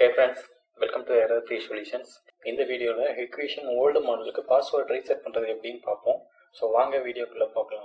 hey friends welcome to error free solutions இந்த வீடியோவில் equation old மாடலுக்கு பாஸ்வேர்ட் ரீசெட் பண்ணுறது எப்படின்னு பார்ப்போம் ஸோ வாங்க வீடியோக்குள்ளே பார்க்கலாம்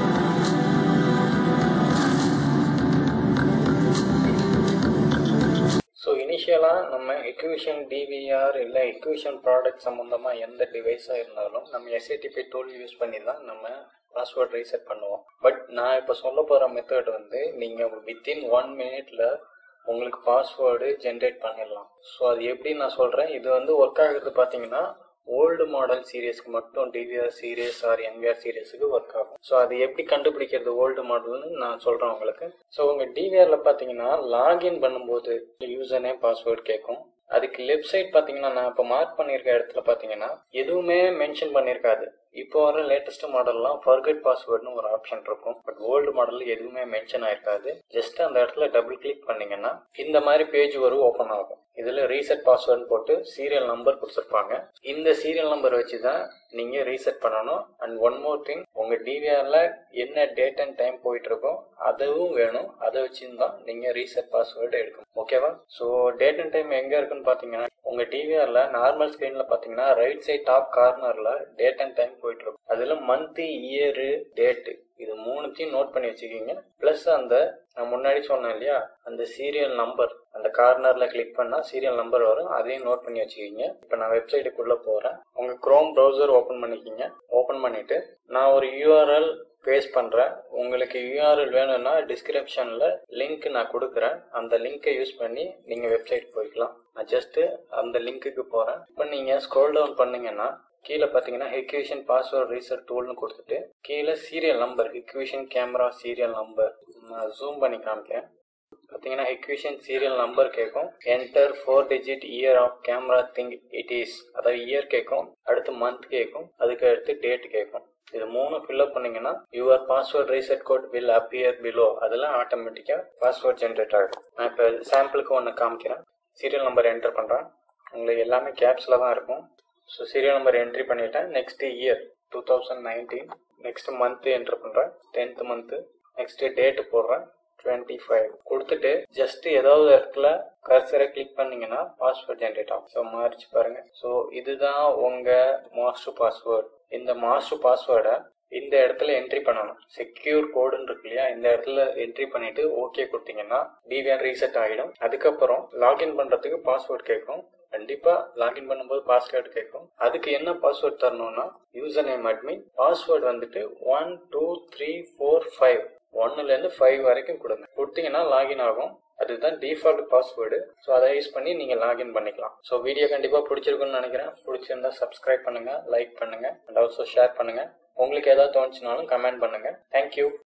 ஸோ இனிஷியலாக நம்ம எக்யூஷன் டிவிஆர் இல்லை எக்யூஷன் ப்ராடக்ட் சம்மந்தமாக எந்த டிவைஸாக இருந்தாலும் நம்ம எஸ்ஏடிபி டூல் யூஸ் பண்ணி தான் நம்ம பாஸ்வேர்ட் ரீசெட் பண்ணுவோம் பட் நான் இப்போ சொல்ல போகிற மெத்தட் வந்து நீங்கள் வித்தின் ஒன் மினிட்ல உங்களுக்கு பாஸ்வேர்டு ஜென்ரேட் பண்ணிடலாம் ஸோ அது எப்படி நான் சொல்கிறேன் இது வந்து ஒர்க் ஆகுறது பார்த்தீங்கன்னா ஓல்டு மாடல் சீரியஸ்க்கு மட்டும் டிவிஆர் சீரியஸ் ஆர் என்விஆர் சீரியஸுக்கு ஒர்க் ஆகும் ஸோ அது எப்படி கண்டுபிடிக்கிறது ஓல்டு மாடல்னு நான் சொல்கிறேன் உங்களுக்கு ஸோ உங்கள் டிவிஆரில் பார்த்தீங்கன்னா லாகின் பண்ணும்போது யூசர் நேம் பாஸ்வேர்டு கேட்கும் அதுக்கு லெஃப்ட் சைட் பார்த்தீங்கன்னா நான் இப்போ மார்க் பண்ணியிருக்க இடத்துல பார்த்தீங்கன்னா எதுவுமே மென்ஷன் பண்ணியிருக்காது இப்போ வர லேட்டஸ்ட் மாடல்லாம் ஃபர்கட் பாஸ்வேர்டுன்னு ஒரு ஆப்ஷன் இருக்கும் பட் ஓல்டு மாடலில் எதுவுமே மென்ஷன் ஆயிருக்காது ஜஸ்ட் அந்த இடத்துல டபுள் கிளிக் பண்ணீங்கன்னா இந்த மாதிரி பேஜ் வரும் ஓப்பன் ஆகும் இதில் ரீசெட் பாஸ்வேர்டு போட்டு சீரியல் நம்பர் கொடுத்துருப்பாங்க இந்த சீரியல் நம்பர் வச்சு தான் நீங்கள் ரீசெட் பண்ணணும் அண்ட் ஒன் மோர் திங் உங்கள் டிவிஆரில் என்ன டேட் அண்ட் டைம் போயிட்டு இருக்கோ அதுவும் வேணும் அதை வச்சு தான் நீங்கள் ரீசெட் பாஸ்வேர்டு எடுக்கணும் ஓகேவா ஸோ டேட் அண்ட் டைம் எங்கே இருக்குன்னு பார்த்தீங்கன்னா உங்கள் டிவிஆரில் நார்மல் ஸ்க்ரீனில் பார்த்தீங்கன்னா ரைட் சைட் டாப் கார்னரில் டேட் அண்ட் டைம் போயிட்டு இருக்கும் அதில் மந்த்து இயரு டேட்டு இது மூணுத்தையும் நோட் பண்ணி வச்சுக்கிங்க ப்ளஸ் அந்த நான் முன்னாடி சொன்னேன் இல்லையா அந்த சீரியல் நம்பர் அந்த கார்னர்ல கிளிக் பண்ணா சீரியல் நம்பர் வரும் அதையும் நோட் பண்ணி வச்சுக்கிங்க இப்போ நான் வெப்சைட்டுக்குள்ள போறேன் உங்க குரோம் ப்ரௌசர் ஓப்பன் பண்ணிக்கிங்க ஓப்பன் பண்ணிட்டு நான் ஒரு யூஆர்எல் பேஸ்ட் பண்றேன் உங்களுக்கு யூஆர்எல் வேணும்னா டிஸ்கிரிப்ஷன்ல லிங்க் நான் கொடுக்குறேன் அந்த லிங்கை யூஸ் பண்ணி நீங்க வெப்சைட் போய்க்கலாம் நான் ஜஸ்ட் அந்த லிங்க்குக்கு போறேன் இப்போ நீங்க ஸ்க்ரோல் டவுன் பண்ணீங்கன்னா கீழே பார்த்தீங்கன்னா எக்யூஷன் பாஸ்வேர்ட் ரீசெட் டூல்னு கொடுத்துட்டு கீழே serial number equation camera serial number நான் ஜூம் பண்ணி காமிக்கிறேன் பார்த்தீங்கன்னா எக்யூஷன் சீரியல் நம்பர் கேட்கும் enter four digit year of camera thing it is அதாவது இயர் கேட்கும் அடுத்து மந்த் கேட்கும் அதுக்கு அடுத்து டேட் கேட்கும் இது மூணு ஃபில்அப் பண்ணீங்கன்னா your password reset code will appear below அதெல்லாம் ஆட்டோமேட்டிக்காக பாஸ்வேர்ட் ஜென்ரேட் ஆகிடும் நான் இப்போ சாம்பிளுக்கு ஒன்று காமிக்கிறேன் சீரியல் நம்பர் என்டர் பண்ணுறேன் உங்களுக்கு எல்லாமே கேப்ஸில் தான் இருக்கும் ஸோ சீரியல் நம்பர் என்ட்ரி பண்ணிட்டேன் next year two thousand nineteen next month entry பண்ணுறேன் டென்த் மந்த்து நெக்ஸ்ட் டேட்டு போடுறேன் டுவெண்ட்டி ஃபைவ் கொடுத்துட்டு ஜஸ்ட் ஏதாவது இடத்துல கர்சரை கிளிக் பண்ணீங்கன்னா பாஸ்வேர்ட் ஜென்ரேட் ஆகும் ஸோ மாறிச்சு பாருங்க ஸோ இதுதான் உங்க மாஸ்டர் பாஸ்வேர்ட் இந்த மாஸ்டர் பாஸ்வேர்டை இந்த இடத்துல என்ட்ரி பண்ணணும் செக்யூர் கோடுன்னு இருக்கு இல்லையா இந்த இடத்துல என்ட்ரி பண்ணிட்டு ஓகே கொடுத்தீங்கன்னா டிவிஆர் ரீசெட் ஆகிடும் அதுக்கப்புறம் லாகின் பண்றதுக்கு பாஸ்வேர்ட் கேட்கும் கண்டிப்பா லாகின் பண்ணும்போது பாஸ்வேர்டு கேட்கும் அதுக்கு என்ன பாஸ்வேர்ட் தரணும்னா யூசர் நேம் அட்மின் பாஸ்வேர்டு வந்துட்டு one two three four five ஒன்னுல இருந்து ஃபைவ் வரைக்கும் கொடுங்க கொடுத்தீங்கன்னா லாகின் ஆகும் அதுதான் டிஃபால்ட் பாஸ்வேர்டு ஸோ அதை யூஸ் பண்ணி நீங்க லாகின் பண்ணிக்கலாம் ஸோ வீடியோ கண்டிப்பா பிடிச்சிருக்குன்னு நினைக்கிறேன் பிடிச்சிருந்தா சப்ஸ்கிரைப் பண்ணுங்க லைக் பண்ணுங்க அண்ட் ஆல்சோ ஷேர் பண்ணுங்க உங்களுக்கு ஏதாவது தோணுச்சுனாலும் கமெண்ட் பண்ணுங்க தேங்க்யூ